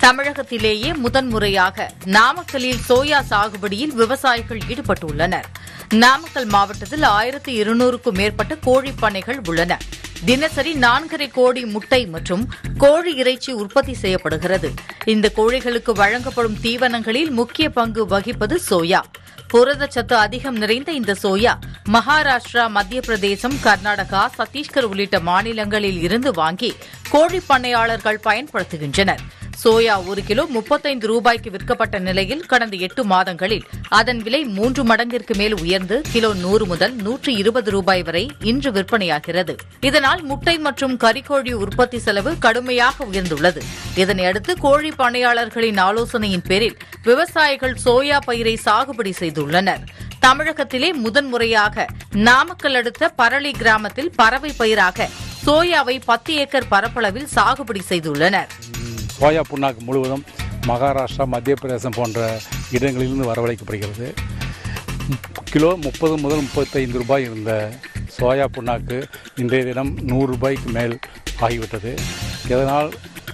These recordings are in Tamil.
தமிழகத்திலேயே முதன்முறையாக நாமக்கலில் சோயா சாகுபடியில் விவசாயிகள் ஈடுபட்டுள்ளனர் நாமக்கல் மாவட்டத்தில் ஆயிரத்தி இருநூறுக்கும் மேற்பட்ட கோழி பண்ணைகள் உள்ளன தினசரி நான்கரை கோடி முட்டை மற்றும் கோழி இறைச்சி உற்பத்தி செய்யப்படுகிறது இந்த கோழிகளுக்கு வழங்கப்படும் தீவனங்களில் முக்கிய பங்கு வகிப்பது சோயா புரதச்சத்து அதிகம் நிறைந்த இந்த சோயா மகாராஷ்டிரா மத்திய பிரதேசம் கர்நாடகா சத்தீஸ்கர் உள்ளிட்ட மாநிலங்களில் இருந்து வாங்கி கோழி பண்ணையாளர்கள் பயன்படுத்துகின்றனர் சோயா ஒரு கிலோ முப்பத்தைந்து ரூபாய்க்கு விற்கப்பட்ட நிலையில் கடந்த எட்டு மாதங்களில் அதன் விலை மூன்று மடங்கிற்கு மேல் உயர்ந்து கிலோ நூறு முதல் நூற்று இருபது ரூபாய் வரை இன்று விற்பனையாகிறது இதனால் முட்டை மற்றும் கறிக்கோழி உற்பத்தி செலவு கடுமையாக உயர்ந்துள்ளது இதனையடுத்து கோழி பண்ணையாளர்களின் ஆலோசனையின் பேரில் விவசாயிகள் சோயா பயிரை சாகுபடி செய்துள்ளனர் தமிழகத்திலே முதன்முறையாக நாமக்கல் அடுத்த பரளி கிராமத்தில் பறவை பயிராக சோயாவை பத்து ஏக்கர் பரப்பளவில் சாகுபடி செய்துள்ளனர் சோயா புண்ணாக்கு முழுவதும் மகாராஷ்டிரா மத்திய பிரதேசம் போன்ற இடங்களிலிருந்து வரவழைக்கப்படுகிறது கிலோ முப்பது முதல் முப்பத்தைந்து ரூபாய் இருந்த சோயா புண்ணாக்கு இன்றைய தினம் நூறு ரூபாய்க்கு மேல் ஆகிவிட்டது இதனால்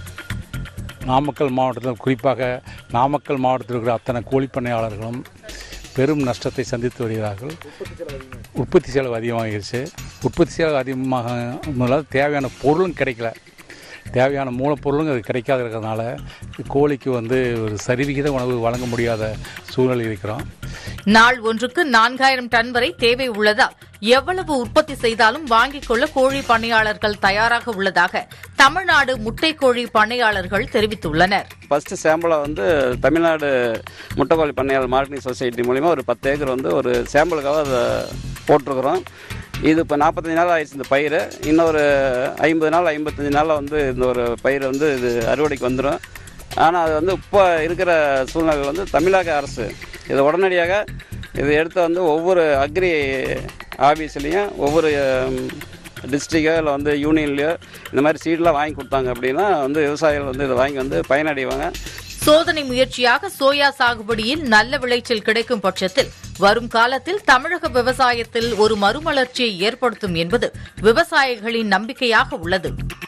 நாமக்கல் மாவட்டத்தில் குறிப்பாக நாமக்கல் மாவட்டத்தில் இருக்கிற அத்தனை கோழிப்பண்ணையாளர்களும் பெரும் நஷ்டத்தை சந்தித்து வருகிறார்கள் உற்பத்தி செலவு அதிகமாகிடுச்சு உற்பத்தி செலவு அதிகமாக தேவையான பொருளும் கிடைக்கல தேவையான மூலப்பொருளும் அது கிடைக்காத இருக்கிறதுனால கோழிக்கு வந்து ஒரு சரிவிகித உணவு வழங்க முடியாத சூழ்நிலை இருக்கிறோம் நாள் ஒன்றுக்கு நான்காயிரம் டன் வரை தேவை உள்ளதால் எவ்வளவு உற்பத்தி செய்தாலும் வாங்கிக் கொள்ள கோழி பண்ணையாளர்கள் தயாராக உள்ளதாக தமிழ்நாடு முட்டை கோழி பண்ணையாளர்கள் தெரிவித்துள்ளனர் ஃபஸ்ட்டு சாம்பிளை வந்து தமிழ்நாடு முட்டைக்கோழி பண்ணையாளர் மார்க்கெட்டிங் சொசைட்டி மூலிமா ஒரு பத்து ஏக்கர் வந்து ஒரு சாம்பிளுக்காக அதை போட்டிருக்கிறோம் இது இப்போ நாற்பத்தஞ்சு நாள் ஆயிடுச்சு இந்த பயிர் இன்னொரு ஐம்பது நாள் ஐம்பத்தஞ்சு நாளில் வந்து இந்த ஒரு பயிர் வந்து இது அறுவடைக்கு வந்துடும் ஆனால் அது வந்து இப்போ இருக்கிற சூழ்நிலை வந்து தமிழக அரசு இது உடனடியாக இது எடுத்து வந்து ஒவ்வொரு அக்ரி ஆஃபீஸ்லேயும் ஒவ்வொரு டிஸ்ட்ரிக்டோ இல்லை வந்து யூனியன்லேயோ இந்த மாதிரி சீடெலாம் வாங்கி கொடுத்தாங்க அப்படின்னா வந்து விவசாயிகள் வந்து இதை வாங்கி வந்து பயனடைவாங்க சோதனை முயற்சியாக சோயா சாகுபடியில் நல்ல விளைச்சல் கிடைக்கும் பட்சத்தில் வரும் காலத்தில் தமிழக விவசாயத்தில் ஒரு மறுமலர்ச்சியை ஏற்படுத்தும் என்பது விவசாயிகளின் நம்பிக்கையாக உள்ளது